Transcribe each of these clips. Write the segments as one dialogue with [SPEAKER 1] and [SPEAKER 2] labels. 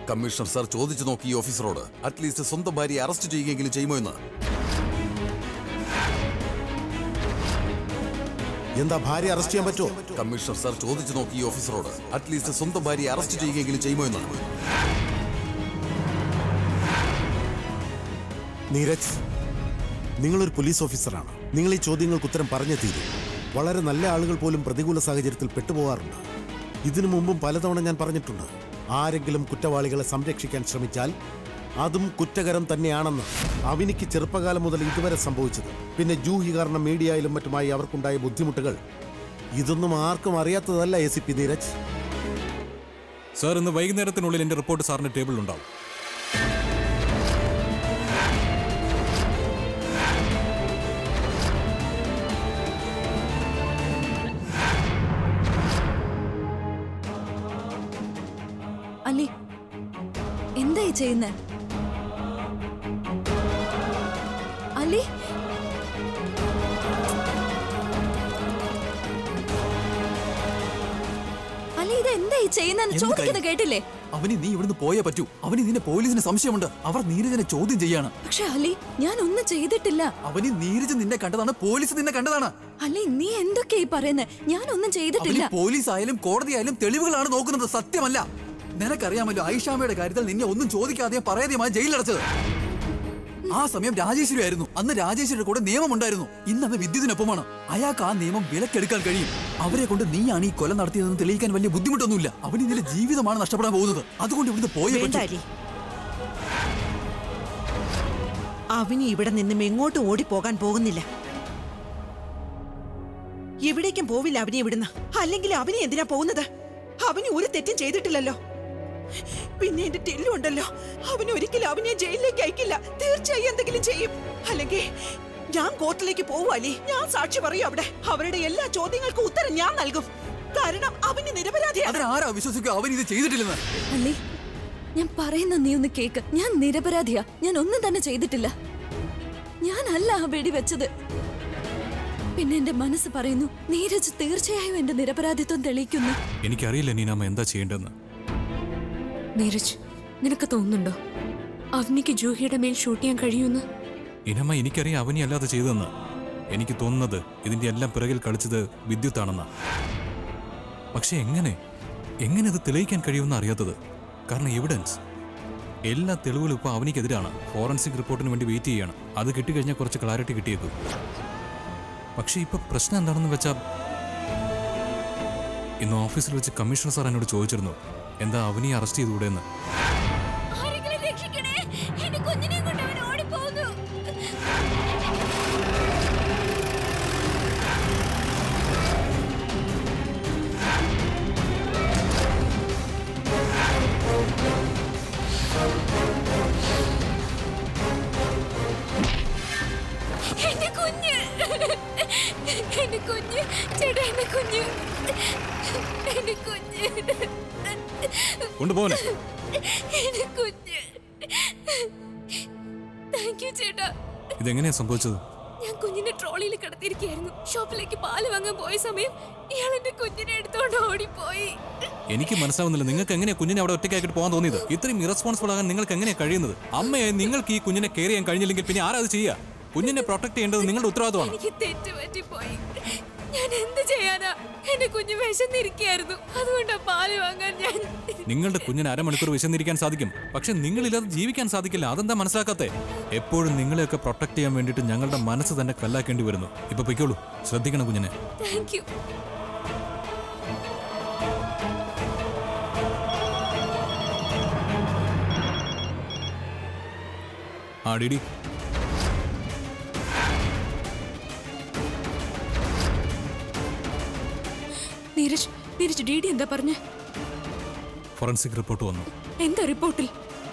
[SPEAKER 1] Commissioner sir ചോദിച്ചു നോക്കി ഈ ഓഫീസറോട് അറ്റ്ലീസ്റ്റ് സ്വന്തം ഭാര്യയെ അറസ്റ്റ് ചെയ്യുകയെങ്കിലും ചെയ്യുമോ എന്ന്
[SPEAKER 2] എന്താ ഭാര്യ അറസ്റ്റ് ചെയ്യാൻ പറ്റുമോ
[SPEAKER 1] കമ്മീഷണർ സാർ ചോദിച്ചു നോക്കി ഈ ഓഫീസറോട് അറ്റ്ലീസ്റ്റ് സ്വന്തം ഭാര്യയെ അറസ്റ്റ് ചെയ്യുകയെങ്കിലും ചെയ്യുമോ എന്ന്
[SPEAKER 2] നീരജ് നിങ്ങളൊരു പോലീസ് ഓഫീസറാണ് നിങ്ങൾ ഈ ചോദ്യങ്ങൾക്ക് ഉത്തരം പറഞ്ഞേ തീരൂ വളരെ നല്ല ആളുകൾ പോലും പ്രതികൂല സാഹചര്യത്തിൽ പെട്ടുപോകാറുണ്ട് ഇതിനു മുമ്പും പലതവണ ഞാൻ പറഞ്ഞിട്ടുണ്ട് ആരെങ്കിലും കുറ്റവാളികളെ സംരക്ഷിക്കാൻ ശ്രമിച്ചാൽ അതും കുറ്റകരം തന്നെയാണെന്ന് അവനിക്ക് ചെറുപ്പകാലം മുതൽ ഇതുവരെ സംഭവിച്ചത് പിന്നെ ജൂഹി കാരണം മീഡിയയിലും മറ്റുമായി അവർക്കുണ്ടായ ബുദ്ധിമുട്ടുകൾ ഇതൊന്നും ആർക്കും അറിയാത്തതല്ല A C P Neeraj
[SPEAKER 3] sir ഇന്ന് വൈകുന്നേരത്തിനുള്ളിൽ എന്റെ റിപ്പോർട്ട് സാറിന്റെ ടേബിളിൽ ഉണ്ടാവും
[SPEAKER 4] അലി എന്തായി ചെയ്യുന്നേ അലി അലി ഇത് എന്തായി ചെയ്യുന്നെന്ന്
[SPEAKER 5] എന്ത്
[SPEAKER 4] ചോദിക്കുന്നത്
[SPEAKER 5] കാര്യം?
[SPEAKER 4] കേട്ടില്ലേ
[SPEAKER 5] അവന് നീ ഇവിടുന്ന് പോയേ പറ്റൂ അവന് നിന്നെ പോലീസിന് സംശയമുണ്ട് അവർ നീരജനെ ചോദ്യം ചെയ്യാണ്
[SPEAKER 4] പക്ഷെ അലി ഞാൻ ഒന്നും ചെയ്തിട്ടില്ല
[SPEAKER 5] അവന് നീരജ് നിന്നെ കണ്ടതാണ് പോലീസ് നിന്നെ കണ്ടതാണ്
[SPEAKER 4] അലി നീ എന്തൊക്കെയായി പറയുന്നത് ഞാനൊന്നും
[SPEAKER 5] അവന്
[SPEAKER 4] ചെയ്തിട്ടില്ല
[SPEAKER 5] പോലീസ് ആയാലും കോടതി ആയാലും തെളിവുകളാണ് നോക്കുന്നത് സത്യമല്ല നിനക്കറിയാമല്ലോ ഐഷാമയുടെ കാര്യത്തിൽ നിന്നെ ഒന്നും ചോദിക്കാതെയും പറയാതെയുമായി ജയിലിലടച്ചത് ആ സമയം രാജേശ്വരി ആയിരുന്നു അന്ന് രാജേശ്വരിയുടെ കൂടെ നിയമമുണ്ടായിരുന്നു ഇന്ന് അത് വിദ്യുതിനൊപ്പമാണ് അയാൾക്ക് ആ നിയമം വിലക്കെടുക്കാൻ കഴിയും അവരെ കൊണ്ട് നീയാണ് ഈ കൊല നടത്തിയതെന്ന് തെളിയിക്കാൻ വലിയ ബുദ്ധിമുട്ടൊന്നുമില്ല അവന് ഇതിന്റെ ജീവിതമാണ് നഷ്ടപ്പെടാൻ പോകുന്നത് അതുകൊണ്ട് ഇവിടുന്ന് പോയേ
[SPEAKER 6] വേണ്ട
[SPEAKER 5] പറ്റൂ
[SPEAKER 6] അലി അവന് ഇവിടെ നിന്നും എങ്ങോട്ടും ഓടിപ്പോകാൻ പോകുന്നില്ല എവിടേക്കും പോവില്ല അവനെ ഇവിടുന്ന് അല്ലെങ്കിൽ അവനെ എന്തിനാ പോകുന്നത് അവന് ഒരു തെറ്റും ചെയ്തിട്ടില്ലല്ലോ പിന്നെ എന്റെ ടെല്ലു ഉണ്ടല്ലോ അവൻ ഒരിക്കലും അവനെ ജയിലിലേക്ക് അയക്കില്ല തീർച്ചയായും എന്തെങ്കിലും ചെയ്യും അല്ലെങ്കിൽ ഞാൻ കോർട്ടിലേക്ക് പോവും അലി ഞാൻ സാക്ഷി പറയും അവിടെ അവരുടെ എല്ലാ ചോദ്യങ്ങൾക്കും ഉത്തരം ഞാൻ നൽകും കാരണം അവന് നിരപരാധിയാണ്
[SPEAKER 5] അതിനാരാ വിശ്വസിക്കുക അവൻ ഇത് ചെയ്തിട്ടില്ലെന്ന്
[SPEAKER 4] അല്ലി ഞാൻ പറയുന്ന നീ ഒന്ന് കേക്ക് ഞാൻ നിരപരാധിയാ ഞാൻ ഒന്നും തന്നെ ചെയ്തിട്ടില്ല ഞാനല്ല ആ വെടി വെച്ചത് പിന്നെ എന്റെ മനസ്സ് പറയുന്നു നീരജ് തീർച്ചയായും എന്റെ നിരപരാധിത്വം തെളിയിക്കുന്നു
[SPEAKER 3] എനിക്കറിയില്ല നീനാമ്മ എന്താ ചെയ്യേണ്ടതെന്ന്
[SPEAKER 7] നീരജ് നിനക്ക് തോന്നുന്നുണ്ടോ അവനിക്ക് ജൂഹിയുടെ മേൽ ഷൂട്ട് ചെയ്യാൻ കഴിയുമെന്ന്
[SPEAKER 3] ഇനമ്മ എനിക്കറിയാം അവനി അല്ലാതെ ചെയ്തതെന്ന് എനിക്ക് തോന്നുന്നത് ഇതിന്റെ എല്ലാം പിറകിൽ കളിച്ചത് വിദ്യുത്താണെന്നാ പക്ഷെ എങ്ങനെ എങ്ങനെ ഇത് തെളിയിക്കാൻ കഴിയുമെന്ന് അറിയാത്തത് കാരണം എവിഡൻസ് എല്ലാ തെളിവുകളും ഇപ്പോൾ അവനിക്കെതിരാണ് ഫോറൻസിക് റിപ്പോർട്ടിന് വേണ്ടി വെയിറ്റ് ചെയ്യാണ് അത് കിട്ടിക്കഴിഞ്ഞാൽ കുറച്ച് ക്ലാരിറ്റി കിട്ടിയേക്കും പക്ഷേ ഇപ്പൊ പ്രശ്നം എന്താണെന്ന് വെച്ചാൽ ഇന്ന് ഓഫീസിൽ വെച്ച് കമ്മീഷണർ സാർ എന്നോട് ചോദിച്ചിരുന്നു എന്താ അവനെ അറസ്റ്റ് ചെയ്തുകൂടെ എന്ന്
[SPEAKER 4] ആരെങ്കിലും രക്ഷിക്കണേ എന്റെ കുഞ്ഞിനെ കൊണ്ട് അവൻ ഓടിപ്പോകുന്നു എന്റെ കുഞ്ഞ് എന്റെ കുഞ്ഞ് ചേട്ടാ എന്റെ കുഞ്ഞ് എന്റെ കുഞ്ഞ്
[SPEAKER 3] കൊണ്ടുപോകണേ
[SPEAKER 4] എന്റെ കുഞ്ഞ് താങ്ക് യു ചേട്ടാ
[SPEAKER 3] ഇതെങ്ങനെയാ സംഭവിച്ചത്
[SPEAKER 7] ഞാൻ കുഞ്ഞിനെ ട്രോളിയിൽ കിടത്തിയിരിക്കുകയായിരുന്നു ഷോപ്പിലേക്ക് പാല് വാങ്ങാൻ പോയ സമയം ഇയാൾ എന്റെ കുഞ്ഞിനെ എടുത്തോണ്ട് ഓടിപ്പോയി
[SPEAKER 3] എനിക്ക് മനസ്സിലാവുന്നില്ല നിങ്ങൾക്ക് എങ്ങനെയാ കുഞ്ഞിനെ അവിടെ ഒറ്റയ്ക്കാക്കിട്ട് പോകാൻ തോന്നിയത് ഇത്രയും ഇറസ്പോൺസിബിൾ ആകാൻ നിങ്ങൾക്ക് എങ്ങനെയാ കഴിയുന്നത് അമ്മയെ നിങ്ങൾക്ക് ഈ കുഞ്ഞിനെ കെയർ ചെയ്യാൻ കഴിഞ്ഞില്ലെങ്കിൽ പിന്നെ ആരാ അത് ചെയ്യുക കുഞ്ഞിനെ പ്രൊട്ടക്ട് ചെയ്യേണ്ടത് നിങ്ങളുടെ ഉത്തരവാദിത്തമാണ്
[SPEAKER 7] എനിക്ക് തെറ്റ് പറ്റിപ്പോയി ഞാൻ എന്ത് ചെയ്യാനാ എന്റെ കുഞ്ഞ് വിശന്നിരിക്കുകയായിരുന്നു അതുകൊണ്ടാ പാല് വാങ്ങാൻ ഞാൻ
[SPEAKER 3] നിങ്ങളുടെ കുഞ്ഞിന് അരമണിക്കൂർ വിശന്നിരിക്കാൻ സാധിക്കും പക്ഷെ നിങ്ങളില്ലാതെ ജീവിക്കാൻ സാധിക്കില്ല അതെന്താ മനസ്സിലാക്കാത്തെ എപ്പോഴും നിങ്ങളെയൊക്കെ പ്രൊട്ടക്ട് ചെയ്യാൻ വേണ്ടിയിട്ട് ഞങ്ങളുടെ മനസ്സ് തന്നെ കല്ലാക്കേണ്ടി വരുന്നു ഇപ്പൊ പൊയ്ക്കോളൂ ശ്രദ്ധിക്കണം കുഞ്ഞിനെ
[SPEAKER 7] താങ്ക് യു
[SPEAKER 3] ആ DD
[SPEAKER 7] Neeraj Neeraj D D എന്താ പറഞ്ഞേ
[SPEAKER 3] ഫോറൻസിക് റിപ്പോർട്ട് വന്നു
[SPEAKER 7] എന്താ റിപ്പോർട്ടിൽ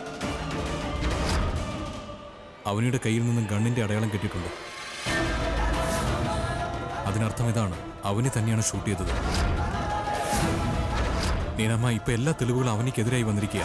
[SPEAKER 3] അവനിയുടെ കയ്യിൽ നിന്നും ഗണ്ണിന്റെ അടയാളം കിട്ടിയിട്ടുണ്ട് അതിനർത്ഥം ഇതാണ് അവനെ തന്നെയാണ് ഷൂട്ട് ചെയ്തത് നീനമ്മ ഇപ്പൊ എല്ലാ തെളിവുകളും അവനിക്കെതിരായി വന്നിരിക്കുക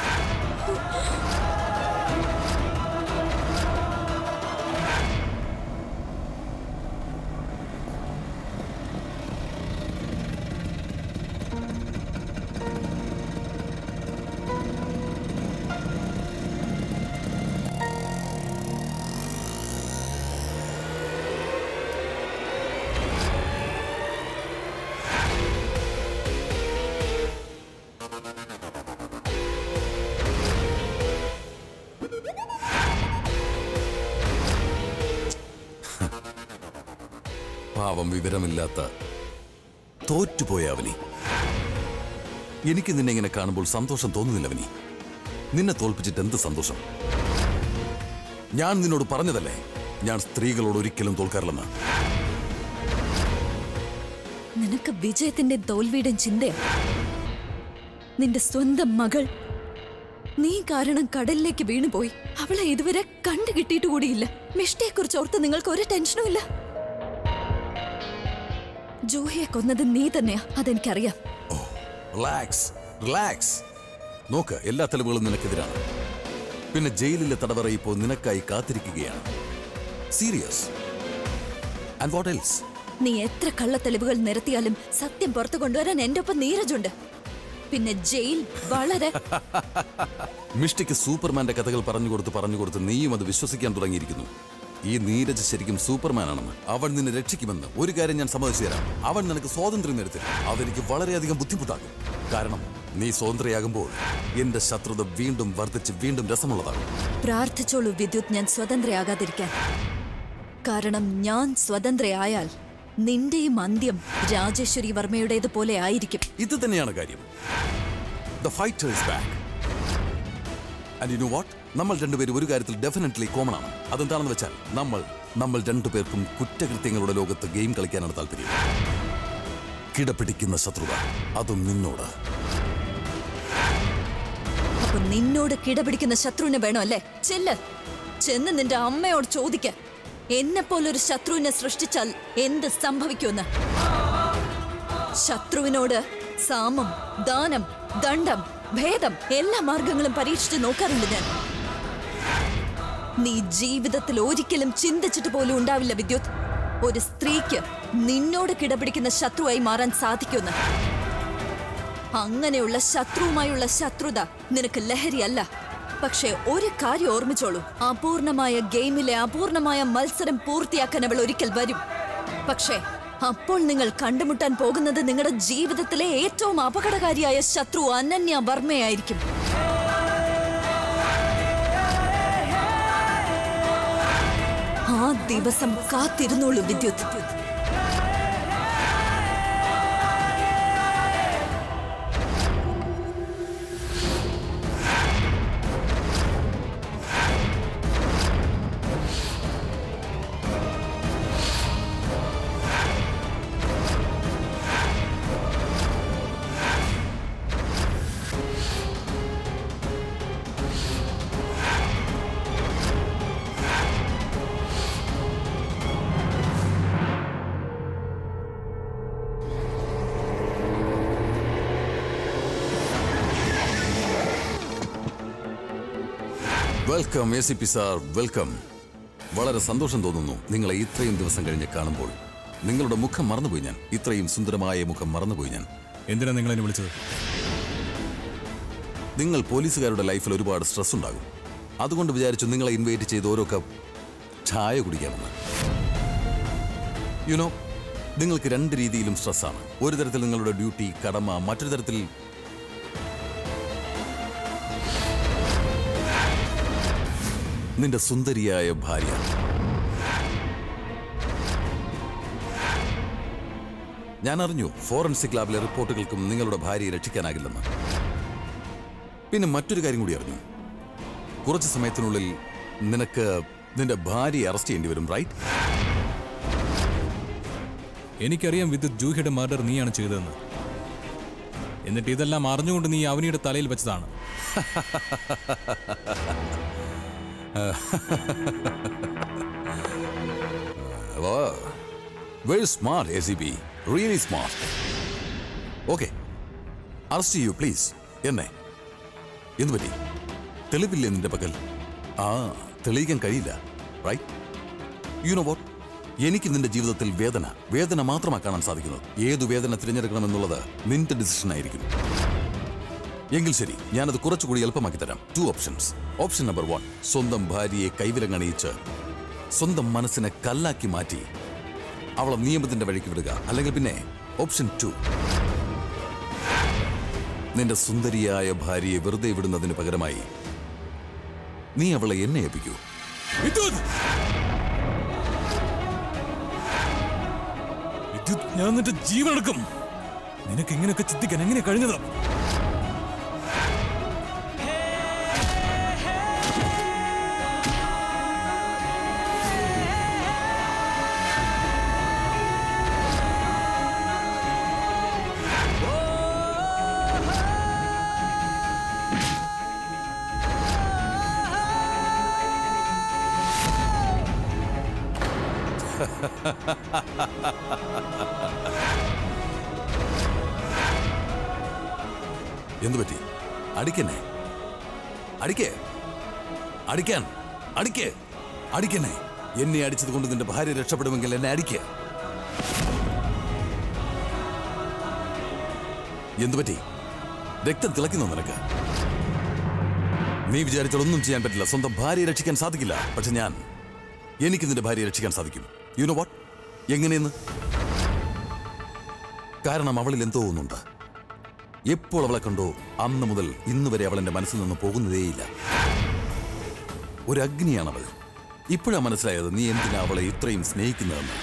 [SPEAKER 1] പാവം വിവരമില്ലാത്ത തോറ്റുപോയ അവനി എനിക്ക് നിന്നെ ഇങ്ങനെ കാണുമ്പോൾ സന്തോഷം തോന്നുന്നില്ല അവനി നിന്നെ തോൽപ്പിച്ചിട്ട് എന്ത് സന്തോഷം ഞാൻ നിന്നോട് പറഞ്ഞതല്ലേ ഞാൻ സ്ത്രീകളോട് ഒരിക്കലും തോൽക്കാറില്ലെന്ന്
[SPEAKER 4] നിനക്ക് വിജയത്തിന്റെ തോൽവിയുടെയും ചിന്തയാ നിന്റെ സ്വന്തം മകൾ നീ കാരണം കടലിലേക്ക് വീണുപോയി അവളെ ഇതുവരെ കണ്ടു കിട്ടിയിട്ട് കൂടിയില്ല മിഷ്ടയെ കുറിച്ച് ഓർത്ത് നിങ്ങൾക്ക് ഒരു ടെൻഷനും ഇല്ല ജൂഹിയെ കൊന്നത് നീ തന്നെയാ അതെനിക്കറിയാം
[SPEAKER 1] റിലാക്സ് റിലാക്സ് നോക്ക് എല്ലാ തെളിവുകളും നിനക്കെതിരാണ് പിന്നെ ജയിലിലെ തടവറ ഇപ്പോൾ നിനക്കായി കാത്തിരിക്കുകയാണ് സീരിയസ് ആൻഡ് വാട്ട് എൽസ്
[SPEAKER 4] നീ എത്ര കള്ളത്തെളിവുകൾ നിരത്തിയാലും സത്യം പുറത്തു കൊണ്ടുവരാൻ എന്റെ ഒപ്പം നീരജുണ്ട് പിന്നെ ജയിൽ വളരെ
[SPEAKER 1] മിഷ്ടിക്ക് സൂപ്പർമാന്റെ കഥകൾ പറഞ്ഞു കൊടുത്ത് പറഞ്ഞു കൊടുത്ത് നീയും അത് വിശ്വസിക്കാൻ തുടങ്ങിയിരിക്കുന്നു ഈ നീരജ് ശരിക്കും സൂപ്പർമാൻ ആണെന്ന് അവൻ നിന്നെ രക്ഷിക്കുമെന്ന് ഒരു കാര്യം ഞാൻ സമ്മതിച്ചു തരാം അവൻ നിനക്ക് സ്വാതന്ത്ര്യം നേരത്തില്ല അതെനിക്ക് വളരെയധികം ബുദ്ധിമുട്ടാകും കാരണം നീ സ്വതന്ത്രയാകുമ്പോൾ എന്റെ ശത്രുത വീണ്ടും വർദ്ധിച്ച് വീണ്ടും രസമുള്ളതാകും
[SPEAKER 4] പ്രാർത്ഥിച്ചോളൂ വിദ്യുത് ഞാൻ സ്വതന്ത്രയാകാതിരിക്കാൻ കാരണം ഞാൻ സ്വതന്ത്രയായാൽ നിന്റെയും അന്ത്യം രാജേശ്വരി വർമ്മയുടേതുപോലെ ആയിരിക്കും
[SPEAKER 1] ഇത് തന്നെയാണ് കാര്യം the fighter is back and you know what നമ്മൾ രണ്ടുപേരും ഒരു കാര്യത്തിൽ ഡെഫിനറ്റ്ലി കോമൺ ആണ് അതെന്താണെന്ന് വെച്ചാൽ നമ്മൾ നമ്മൾ രണ്ടുപേർക്കും കുറ്റകൃത്യങ്ങളുടെ ലോകത്ത് ഗെയിം കളിക്കാനാണ് താല്പര്യം കിടപിടിക്കുന്ന ശത്രുത അതും നിന്നോട്
[SPEAKER 4] അപ്പൊ നിന്നോട് കിടപിടിക്കുന്ന ശത്രുവിനെ വേണോ അല്ലേ ചെല്ല് ചെന്ന് നിന്റെ അമ്മയോട് ചോദിക്ക എന്നെ പോലൊരു ശത്രുവിനെ സൃഷ്ടിച്ചാൽ എന്ത് സംഭവിക്കുമെന്ന് ശത്രുവിനോട് സാമം ദാനം ദണ്ഡം ഭേദം എല്ലാ മാർഗങ്ങളും പരീക്ഷിച്ച് നോക്കാറുണ്ട് ഞാൻ നീ ജീവിതത്തിൽ ഒരിക്കലും ചിന്തിച്ചിട്ട് പോലും ഉണ്ടാവില്ല വിദ്യുത് ഒരു സ്ത്രീക്ക് നിന്നോട് കിടപിടിക്കുന്ന ശത്രുവായി മാറാൻ സാധിക്കുമെന്ന് അങ്ങനെയുള്ള ശത്രുവുമായുള്ള ശത്രുത നിനക്ക് ലഹരിയല്ല പക്ഷേ ഒരു കാര്യം ഓർമ്മിച്ചോളൂ അപൂർണമായ ഗെയിമിലെ അപൂർണമായ മത്സരം പൂർത്തിയാക്കാൻ അവൾ ഒരിക്കൽ വരും പക്ഷേ അപ്പോൾ നിങ്ങൾ കണ്ടുമുട്ടാൻ പോകുന്നത് നിങ്ങളുടെ ജീവിതത്തിലെ ഏറ്റവും അപകടകാരിയായ ശത്രു അനന്യ വർമ്മയായിരിക്കും ആ ദിവസം കാത്തിരുന്നോളൂ Vidyut
[SPEAKER 1] welcome A C P sir welcome വളരെ സന്തോഷം തോന്നുന്നു നിങ്ങളെ ഇത്രയും ദിവസം കഴിഞ്ഞ് കാണുമ്പോൾ നിങ്ങളുടെ മുഖം മറന്നുപോയി ഞാൻ ഇത്രയും സുന്ദരമായ മുഖം മറന്നുപോയി ഞാൻ
[SPEAKER 3] എന്തിനാ നിങ്ങൾ എന്നെ വിളിച്ചത്
[SPEAKER 1] നിങ്ങൾ പോലീസുകാരുടെ ലൈഫിൽ ഒരുപാട് സ്ട്രെസ് ഉണ്ടാകും അതുകൊണ്ട് വിചാരിച്ചു നിങ്ങളെ ഇൻവൈറ്റ് ചെയ്ത് ഓരോ കപ്പ് ചായ കുടിക്കാമെന്ന് യുനോ നിങ്ങൾക്ക് രണ്ട് രീതിയിലും സ്ട്രെസ്സാണ് ഒരു തരത്തിൽ നിങ്ങളുടെ ഡ്യൂട്ടി കടമ മറ്റൊരു തരത്തിൽ നിന്റെ സുന്ദരിയായ ഭാര്യ ഞാൻ അറിഞ്ഞു ഫോറൻസിക് ലാബിലെ റിപ്പോർട്ടുകൾക്കും നിങ്ങളുടെ ഭാര്യയെ രക്ഷിക്കാനാകില്ലെന്ന് പിന്നെ മറ്റൊരു കാര്യം കൂടി അറിഞ്ഞു കുറച്ച് സമയത്തിനുള്ളിൽ നിനക്ക് നിന്റെ ഭാര്യയെ അറസ്റ്റ് ചെയ്യേണ്ടി വരും റൈറ്റ്
[SPEAKER 3] എനിക്കറിയാം വിദ്യുത് ജൂഹിയുടെ മർഡർ നീയാണ് ചെയ്തതെന്ന് എന്നിട്ട് ഇതെല്ലാം അറിഞ്ഞുകൊണ്ട് നീ അവനിയുടെ തലയിൽ വെച്ചതാണ്
[SPEAKER 1] very smart A C B really smart okay arrest ചെയ്യൂ പ്ലീസ് എന്നെ എന്തു പറ്റി തെളിവില്ലേ നിന്റെ പക്കൽ ആ തെളിയിക്കാൻ കഴിയില്ല റൈറ്റ് യു നോ വോട്ട് എനിക്ക് നിന്റെ ജീവിതത്തിൽ വേദന വേദന മാത്രമാണ് കാണാൻ സാധിക്കുന്നത് ഏതു വേദന തിരഞ്ഞെടുക്കണമെന്നുള്ളത് നിന്റെ ഡിസിഷൻ ആയിരിക്കും എങ്കിൽ ശരി ഞാനത് കുറച്ചുകൂടി എളുപ്പമാക്കി തരാം two options option number one സ്വന്തം ഭാര്യയെ കൈവിലങ്ങണിയിച്ച് സ്വന്തം മനസ്സിനെ കല്ലാക്കി മാറ്റി അവളെ നിയമത്തിന്റെ വഴിക്ക് വിടുക അല്ലെങ്കിൽ പിന്നെ ഓപ്ഷൻ ടു നിന്റെ സുന്ദരിയായ ഭാര്യയെ വെറുതെ വിടുന്നതിന് പകരമായി നീ അവളെ എന്നെ ഏൽപ്പിക്കൂ
[SPEAKER 3] വിദ്യുത് വിദ്യുത് ഞാൻ നിന്റെ ജീവൻ എടുക്കും നിനക്ക് ഇങ്ങനെയൊക്കെ ചിന്തിക്കാൻ എങ്ങനെ കഴിഞ്ഞത്
[SPEAKER 1] എന്തു പറ്റി അടിക്കന്നെ അടിക്കേ അടിക്കാൻ അടിക്കേ അടിക്കന്നെ എന്നെ അടിച്ചത് കൊണ്ട് നിന്റെ ഭാര്യ രക്ഷപ്പെടുമെങ്കിൽ എന്നെ അടിക്കുക എന്തു പറ്റി രക്തം തിളക്കുന്നു നിനക്ക് നീ വിചാരിച്ചാൽ ഒന്നും ചെയ്യാൻ പറ്റില്ല സ്വന്തം ഭാര്യയെ രക്ഷിക്കാൻ സാധിക്കില്ല പക്ഷെ ഞാൻ എനിക്ക് നിന്റെ ഭാര്യയെ രക്ഷിക്കാൻ സാധിക്കും യു നോ വാട്ട് എങ്ങനെയെന്ന് കാരണം അവളിൽ എന്തോ ഒന്നുണ്ട് എപ്പോൾ അവളെ കണ്ടോ അന്ന് മുതൽ ഇന്ന് വരെ അവൾ എന്റെ മനസ്സിൽ നിന്ന് പോകുന്നതേയില്ല ഒരു അഗ്നിയാണവൾ ഇപ്പോഴാ മനസ്സിലായത് നീ എന്തിനാ അവളെ ഇത്രയും സ്നേഹിക്കുന്നതെന്ന്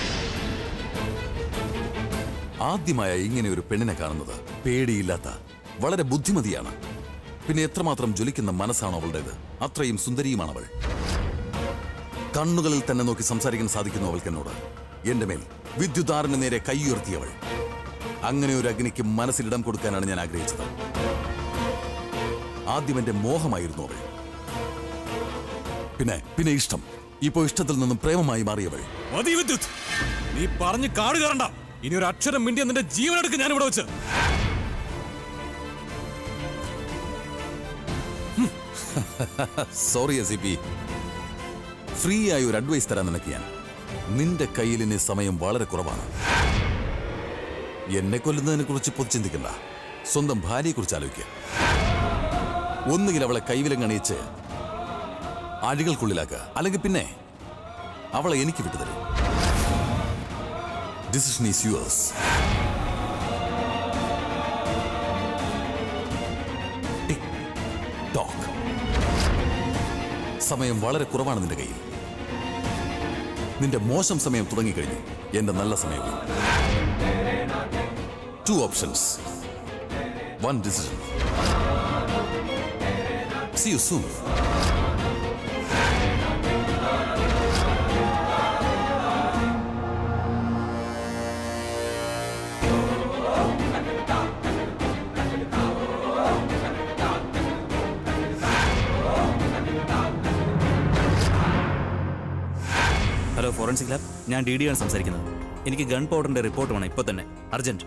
[SPEAKER 1] ആദ്യമായ ഇങ്ങനെ ഒരു പെണ്ണിനെ കാണുന്നത് പേടിയില്ലാത്ത വളരെ ബുദ്ധിമതിയാണ് പിന്നെ എത്രമാത്രം ജ്വലിക്കുന്ന മനസ്സാണ് അവളുടേത് അത്രയും സുന്ദരിയുമാണ് അവൾ കണ്ണുകളിൽ തന്നെ നോക്കി സംസാരിക്കാൻ സാധിക്കുന്നു അവൾക്ക് എന്നോട് എന്റെ മേൽ വിദ്യുതാറിന് നേരെ കൈയുയർത്തിയവൾ അങ്ങനെ ഒരു അഗ്നിക്ക് മനസ്സിലിടം കൊടുക്കാനാണ് ഞാൻ ആഗ്രഹിച്ചത് ആദ്യം എന്റെ മോഹമായിരുന്നു അവൾ പിന്നെ പിന്നെ ഇഷ്ടം ഇപ്പോ ഇഷ്ടത്തിൽ നിന്നും പ്രേമമായി മാറിയവൾ
[SPEAKER 3] മതി വിദ്യുത് നീ പറഞ്ഞ് കാട് കയറണ്ട ഇനി ഒരു അക്ഷരം മിണ്ടിയ നിന്റെ ജീവൻ എടുക്കും ഞാൻ ഇവിടെ വെച്ച്
[SPEAKER 1] സോറി എസ് പി ഫ്രീ ആയി ഒരു അഡ്വൈസ് തരാൻ നിനക്ക് ഞാൻ നിന്റെ കയ്യിൽ ഇനി സമയം വളരെ കുറവാണ് എന്നെ കൊല്ലുന്നതിനെ കുറിച്ച് പൊതു ചിന്തിക്കണ്ട സ്വന്തം ഭാര്യയെ കുറിച്ച് ആലോചിക്കുക ഒന്നുകിൽ അവളെ കൈവിലങ്ങണിയിച്ച് അഴികൾക്കുള്ളിലാക്കുക അല്ലെങ്കിൽ പിന്നെ അവളെ എനിക്ക് വിട്ടുതരും decision is yours tick tock സമയം വളരെ കുറവാണ് നിന്റെ കയ്യിൽ നിന്റെ മോശം സമയം തുടങ്ങിക്കഴിഞ്ഞു എന്റെ നല്ല സമയവും two options one decision see you soon
[SPEAKER 8] hello forensic lab ഞാൻ ഡി ഡി ആണ് സംസാരിക്കുന്നത് എനിക്ക് ഗൺ പൗഡറിന്റെ റിപ്പോർട്ട് വേണം ഇപ്പോൾ തന്നെ അർജന്റ്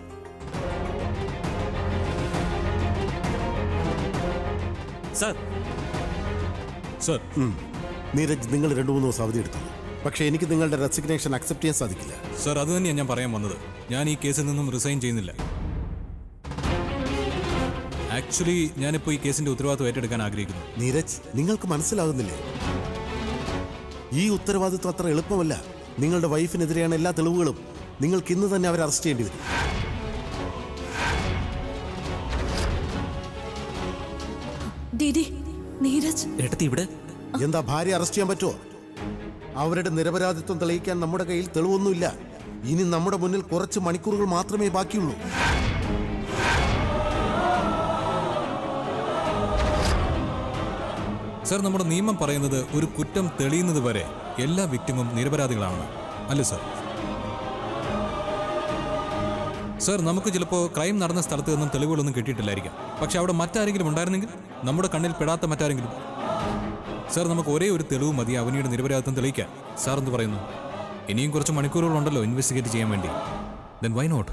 [SPEAKER 8] സാർ
[SPEAKER 3] സർ
[SPEAKER 2] നീരജ് നിങ്ങൾ രണ്ടു മൂന്ന് ദിവസം അവധി എടുത്തു പക്ഷേ എനിക്ക് നിങ്ങളുടെ റെസിഗ്നേഷൻ അക്സെപ്റ്റ് ചെയ്യാൻ സാധിക്കില്ല
[SPEAKER 3] സർ അത് തന്നെയാണ് ഞാൻ പറയാൻ വന്നത് ഞാൻ ഈ കേസിൽ നിന്നും റിസൈൻ ചെയ്യുന്നില്ല ആക്ച്വലി ഞാനിപ്പോൾ ഈ കേസിന്റെ ഉത്തരവാദിത്വം ഏറ്റെടുക്കാൻ ആഗ്രഹിക്കുന്നു
[SPEAKER 2] നീരജ് നിങ്ങൾക്ക് മനസ്സിലാകുന്നില്ലേ ഈ ഉത്തരവാദിത്വം അത്ര എളുപ്പമല്ല നിങ്ങളുടെ വൈഫിനെതിരെയാണ് എല്ലാ തെളിവുകളും നിങ്ങൾക്ക് ഇന്ന് തന്നെ അവരെ അറസ്റ്റ് ചെയ്യേണ്ടി വരും
[SPEAKER 4] ഡിഡി നീരജ്
[SPEAKER 8] ഏട്ടത്തി ഇവിടെ
[SPEAKER 2] എന്താ ഭാര്യ അറസ്റ്റ് ചെയ്യാൻ പറ്റുമോ അവരുടെ നിരപരാധിത്വം തെളിയിക്കാൻ നമ്മുടെ കയ്യിൽ തെളിവൊന്നുമില്ല ഇനി നമ്മുടെ മുന്നിൽ കുറച്ച് മണിക്കൂറുകൾ മാത്രമേ ബാക്കിയുള്ളൂ
[SPEAKER 3] സർ നമ്മുടെ നിയമം പറയുന്നത് ഒരു കുറ്റം തെളിയുന്നത് വരെ എല്ലാ വിക്ടിമും നിരപരാധികളാണെന്ന് അല്ലേ സർ സർ നമുക്ക് ചിലപ്പോൾ ക്രൈം നടന്ന സ്ഥലത്ത് നിന്നും തെളിവുകളൊന്നും കിട്ടിയിട്ടില്ലായിരിക്കാം പക്ഷെ അവിടെ മറ്റാരെങ്കിലും ഉണ്ടായിരുന്നെങ്കിൽ നമ്മുടെ കണ്ണിൽ പെടാത്ത മറ്റാരെങ്കിലും സർ നമുക്ക് ഒരേ ഒരു തെളിവ് മതി അവനിയുടെ നിരപരാധിത്വം തെളിയിക്കാൻ സാർ എന്ത് പറയുന്നു ഇനിയും കുറച്ച് മണിക്കൂറുകളുണ്ടല്ലോ ഇൻവെസ്റ്റിഗേറ്റ് ചെയ്യാൻ വേണ്ടി ദെൻ വൈ നോട്ട്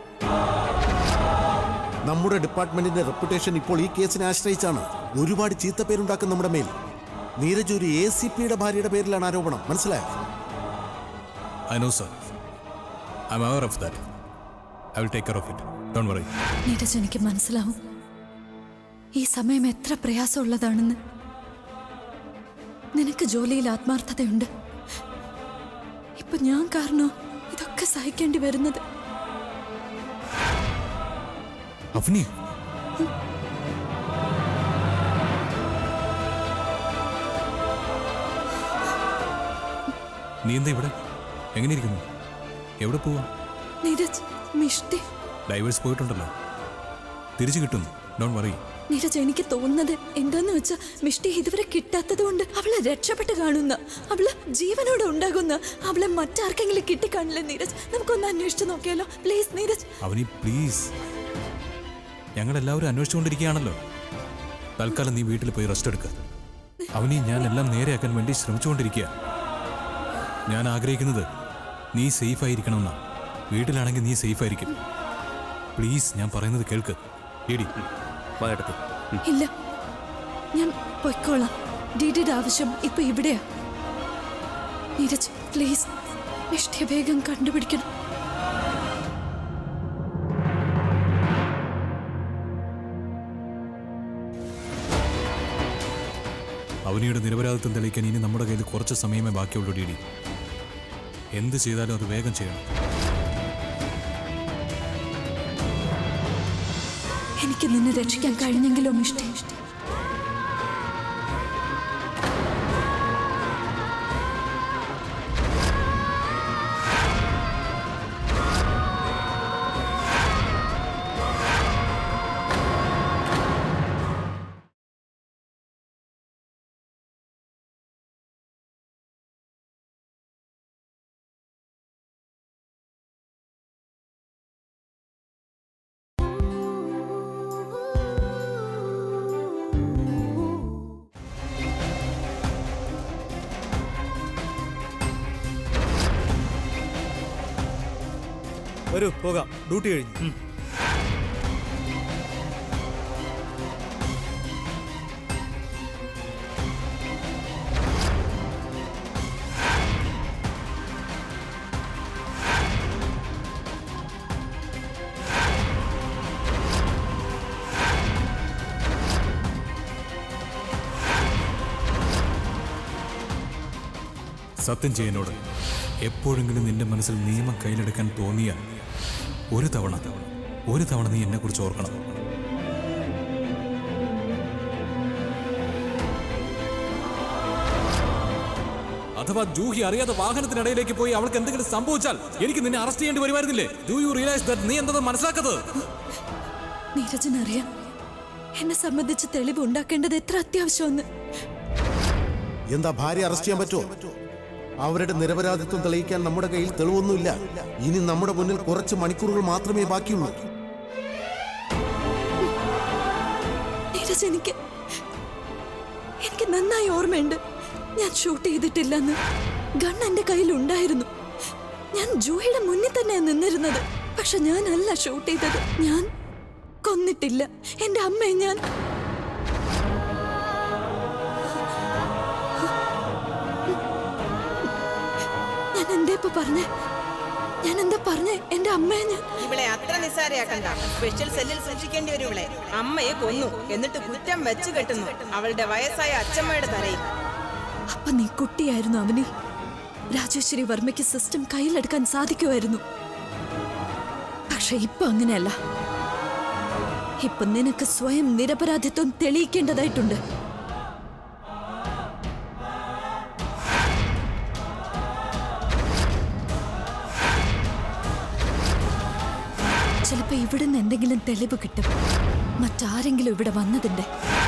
[SPEAKER 2] നമ്മുടെ ഡിപ്പാർട്ട്മെന്റിന്റെ റെപ്യൂട്ടേഷൻ ഇപ്പോൾ ഈ കേസിനെ ആശ്രയിച്ചാണ് ഒരുപാട് ചീത്തപ്പേരുണ്ടാക്കും നമ്മുടെ മേൽ നീരജ് ഒരു എ സി പിയുടെ ഭാര്യയുടെ പേരിലാണ് ആരോപണം മനസ്സിലായോ
[SPEAKER 3] I know sir I am aware of that I will take care of it don't worry
[SPEAKER 4] Neeraj എനിക്ക് മനസ്സിലാവും ഈ സമയം എത്ര പ്രയാസമുള്ളതാണെന്ന് നിനക്ക് ജോലിയിൽ ആത്മാർത്ഥതയുണ്ട് ഇപ്പൊ ഞാൻ കാരണോ ഇതൊക്കെ സഹിക്കേണ്ടി വരുന്നത്
[SPEAKER 3] അവനി നീ എന്താ ഇവിടെ എങ്ങനെ ഇരിക്കുന്നു എവിടെ പോവാ
[SPEAKER 4] നീരജ് മിഷ്ടി
[SPEAKER 3] ഡൈവേഴ്സ് പോയിട്ടുണ്ടല്ലോ തിരിച്ചു കിട്ടും ഡോൺ വറി
[SPEAKER 4] നീരജ് എനിക്ക് തോന്നുന്നത് എന്താന്ന് വെച്ചാ മിഷ്ടി ഇതുവരെ കിട്ടാത്തത് കൊണ്ട് അവളെ രക്ഷപ്പെട്ട് കാണുന്ന അവള് ജീവനോടെ ഉണ്ടാകുന്ന അവളെ മറ്റാർക്കെങ്കിലും കിട്ടിക്കാണില്ല നീരജ് നമുക്കൊന്ന് അന്വേഷിച്ചു നോക്കിയാലോ പ്ലീസ് നീരജ്
[SPEAKER 3] അവനി പ്ലീസ് ഞങ്ങളെല്ലാവരും അന്വേഷിച്ചുകൊണ്ടിരിക്കുകയാണല്ലോ തൽക്കാലം നീ വീട്ടിൽ പോയി റെസ്റ്റ് എടുക്കുക അവനി ഞാൻ എല്ലാം നേരെയാക്കാൻ വേണ്ടി ശ്രമിച്ചുകൊണ്ടിരിക്കുക ഞാൻ ആഗ്രഹിക്കുന്നത് നീ സേഫ് ആയിരിക്കണമെന്നാ വീട്ടിലാണെങ്കിൽ നീ സേഫ് ആയിരിക്കും പ്ലീസ് ഞാൻ പറയുന്നത് കേൾക്ക് ഇടി
[SPEAKER 8] വായടത്തി
[SPEAKER 4] ഇല്ല ഞാൻ പൊയ്ക്കോളാം ഡിഡിയുടെ ആവശ്യം ഇപ്പൊ ഇവിടെയാ നീരജ് പ്ലീസ് മിഷ്ടിയെ വേഗം കണ്ടുപിടിക്കണം
[SPEAKER 3] അവനിയുടെ നിരപരാധിത്വം തെളിയിക്കാൻ ഇനി നമ്മുടെ കയ്യിൽ കുറച്ച് സമയമേ ബാക്കിയുള്ളൂ ഡിഡി എന്ത് ചെയ്താലും അത് വേഗം ചെയ്യണം
[SPEAKER 4] എനിക്ക് നിന്നെ രക്ഷിക്കാൻ കഴിഞ്ഞെങ്കിലോ മിഷ്ടി
[SPEAKER 9] വരൂ പോകാം ഡ്യൂട്ടി കഴിഞ്ഞു
[SPEAKER 3] സത്യം ചെയ്യുന്നോട് എപ്പോഴെങ്കിലും നിന്റെ മനസ്സിൽ നിയമം കയ്യിലെടുക്കാൻ തോന്നിയാൽ ഒരു തവണ ഒരു തവണ നീ എന്നെക്കുറിച്ച് ഓർക്കണം അഥവാ ജൂഹി അറിയാതെ വാഹനത്തിനിടയിലേക്ക് പോയി അവൾക്ക് എന്തെങ്കിലും സംഭവിച്ചാൽ എനിക്ക് നിന്നെ അറസ്റ്റ് ചെയ്യേണ്ടി വരുമായിരുന്നില്ലേ ഡു യു റിയലൈസ് ദാറ്റ് നീ എന്തത് മനസ്സിലാക്കത്
[SPEAKER 4] നീരജനറിയാം എന്നെ സംബന്ധിച്ച് തെളിവ് ഉണ്ടാക്കേണ്ടത് എത്ര അത്യാവശ്യമെന്ന്
[SPEAKER 2] എന്താ ഭാര്യ അറസ്റ്റ് ചെയ്യാൻ പറ്റുമോ അവരുടെ നിരപരാധിത്വം തെളിയിക്കാൻ നമ്മുടെ കയ്യിൽ തെളിവൊന്നുമില്ല ഇനി നമ്മുടെ മുന്നിൽ കുറച്ച് മണിക്കൂറുകൾ മാത്രമേ ബാക്കിയുള്ളൂ
[SPEAKER 4] നീരജ് എനിക്ക് എനിക്ക് നന്നായി ഓർമ്മയുണ്ട് ഞാൻ ഷൂട്ട് ചെയ്തിട്ടില്ലെന്ന് ഗൺ എന്റെ കയ്യിൽ ഉണ്ടായിരുന്നു ഞാൻ ജൂഹിയുടെ മുന്നിൽ തന്നെ നിന്നിരുന്നത് പക്ഷെ ഞാനല്ല ഷൂട്ട് ചെയ്തത് ഞാൻ കൊന്നിട്ടില്ല എന്റെ അമ്മയെ ഞാൻ ഞാൻ എന്താ ഇപ്പൊ പറഞ്ഞേ ഞാൻ എന്താ പറഞ്ഞേ എന്റെ അമ്മയെ ഞാൻ
[SPEAKER 6] ഇവളെ അത്ര നിസ്സാരയാക്കണ്ട സ്പെഷ്യൽ സെല്ലിൽ സൂക്ഷിക്കേണ്ടി വരും ഇവളെ അമ്മയെ കൊന്നു എന്നിട്ട് കുറ്റം വെച്ച് കെട്ടുന്നു അവളുടെ വയസ്സായ അച്ഛമ്മയുടെ തലയിൽ
[SPEAKER 4] അപ്പൊ നീ കുട്ടിയായിരുന്നു അവന് രാജേശ്വരി വർമ്മയ്ക്ക് സിസ്റ്റം കയ്യിലെടുക്കാൻ സാധിക്കുമായിരുന്നു പക്ഷെ ഇപ്പൊ അങ്ങനെയല്ല ഇപ്പൊ നിനക്ക് സ്വയം നിരപരാധിത്വം തെളിയിക്കേണ്ടതായിട്ടുണ്ട് ചിലപ്പോ ഇവിടുന്ന് എന്തെങ്കിലും തെളിവ് കിട്ടും മറ്റാരെങ്കിലും ഇവിടെ വന്നതിന്റെ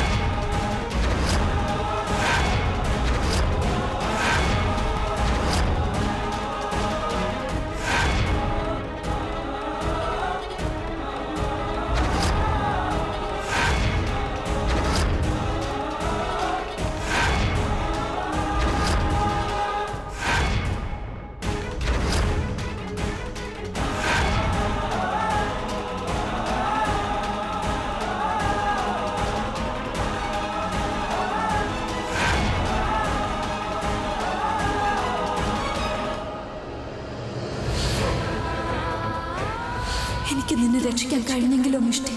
[SPEAKER 4] എനിക്ക് നിന്നെ രക്ഷിക്കാൻ കഴിഞ്ഞെങ്കിലോ മിഷ്ടി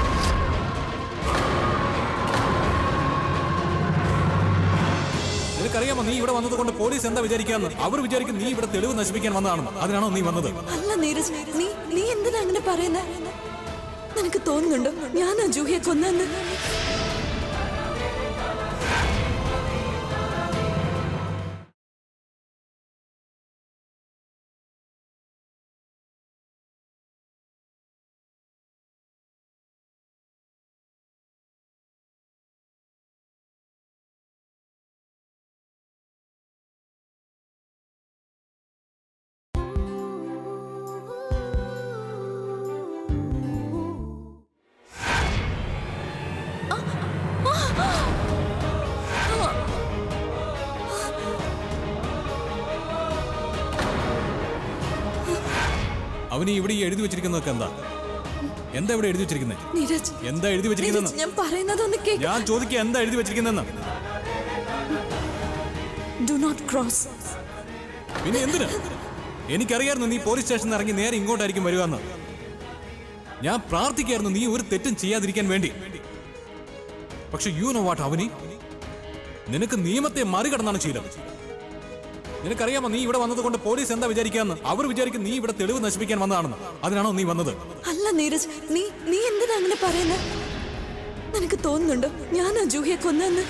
[SPEAKER 3] നിനക്ക് നിനക്കറിയാമോ നീ ഇവിടെ വന്നത് കൊണ്ട് പോലീസ് എന്താ വിചാരിക്കാന്ന് അവർ വിചാരിക്കും നീ ഇവിടെ തെളിവ് നശിപ്പിക്കാൻ വന്നതാണെന്ന് അതിനാണോ നീ വന്നത്
[SPEAKER 4] അല്ല നീരജ് നീ നീ എന്തിനാ അങ്ങനെ പറയുന്നേ നിനക്ക് തോന്നുന്നുണ്ടോ ഞാനാ ജൂഹിയെ കൊന്നെന്ന്
[SPEAKER 3] അവന് ഇവിടെ ഈ എഴുതി വെച്ചിരിക്കുന്നതൊക്കെ എന്താ എന്താ ഇവിടെ എഴുതി വെച്ചിരിക്കുന്നത്
[SPEAKER 4] നീരജ്
[SPEAKER 3] എന്താ എഴുതി വെച്ചിരിക്കുന്നത്
[SPEAKER 4] നീരജ് ഞാൻ പറയുന്നതൊന്ന് കേക്ക്
[SPEAKER 3] ഞാൻ ചോദിക്കുക എന്താ എഴുതി വെച്ചിരിക്കുന്നതെന്ന്
[SPEAKER 4] ഡു നോട്ട് ക്രോസ്
[SPEAKER 3] പിന്നെ എന്തിനാ എനിക്കറിയായിരുന്നു നീ പോലീസ് സ്റ്റേഷനിൽ ഇറങ്ങി നേരെ ഇങ്ങോട്ടായിരിക്കും വരുവാന്ന് ഞാൻ പ്രാർത്ഥിക്കായിരുന്നു നീ ഒരു തെറ്റും ചെയ്യാതിരിക്കാൻ വേണ്ടി പക്ഷെ യു നോ വാട്ട് അവനി നിനക്ക് നിയമത്തെ മറികടന്നാണ് ശീലം നിനക്കറിയാമോ നീ ഇവിടെ വന്നത് കൊണ്ട് പോലീസ് എന്താ വിചാരിക്കാന്ന് അവർ വിചാരിക്കും നീ ഇവിടെ തെളിവ് നശിപ്പിക്കാൻ വന്നതാണെന്ന് അതിനാണോ നീ വന്നത്
[SPEAKER 4] അല്ല നീരജ് നീ നീ എന്തിനാ അങ്ങനെ പറയുന്നേ നിനക്ക് തോന്നുന്നുണ്ടോ ഞാനാ ജൂഹിയെ കൊന്നെന്ന്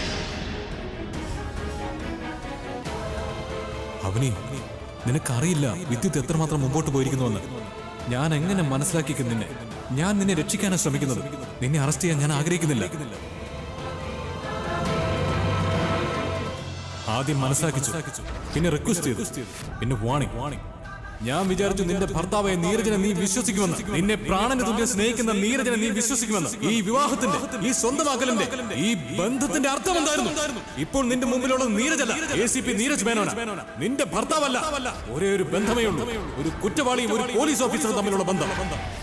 [SPEAKER 3] അവനി നിനക്കറിയില്ല വിദ്യുത്ത് എത്രമാത്രം മുമ്പോട്ട് പോയിരിക്കുന്നുവെന്ന് ഞാൻ എങ്ങനെ മനസ്സിലാക്കിക്കും നിന്നെ ഞാൻ നിന്നെ രക്ഷിക്കാനാണ് ശ്രമിക്കുന്നത് നിന്നെ അറസ്റ്റ് ചെയ്യാൻ ഞാൻ ആഗ്രഹിക്കുന്നില്ല ആദ്യം മനസ്സിലാക്കിച്ചു പിന്നെ റിക്വസ്റ്റ് ചെയ്തു പിന്നെ വാണിംഗ് വാണിംഗ് ഞാൻ വിചാരിച്ചു നിന്റെ ഭർത്താവായ നീരജനെ നീ വിശ്വസിക്കുമെന്ന് നിന്നെ പ്രാണന് തുല്യം സ്നേഹിക്കുന്ന നീരജനെ നീ വിശ്വസിക്കുമെന്ന് ഈ വിവാഹത്തിന്റെ ഈ സ്വന്തമാക്കലിന്റെ ഈ ബന്ധത്തിന്റെ അർത്ഥം എന്തായിരുന്നു ഇപ്പോൾ നിന്റെ മുമ്പിലുള്ള നീരജല്ല എ സി പി നീരജ് മേനോന നിന്റെ ഭർത്താവല്ല ഒരേ ഒരു ബന്ധമേ ഉള്ളൂ ഒരു കുറ്റവാളിയും ഒരു പോലീസ് ഓഫീസറും തമ്മിലുള്ള ബന്ധം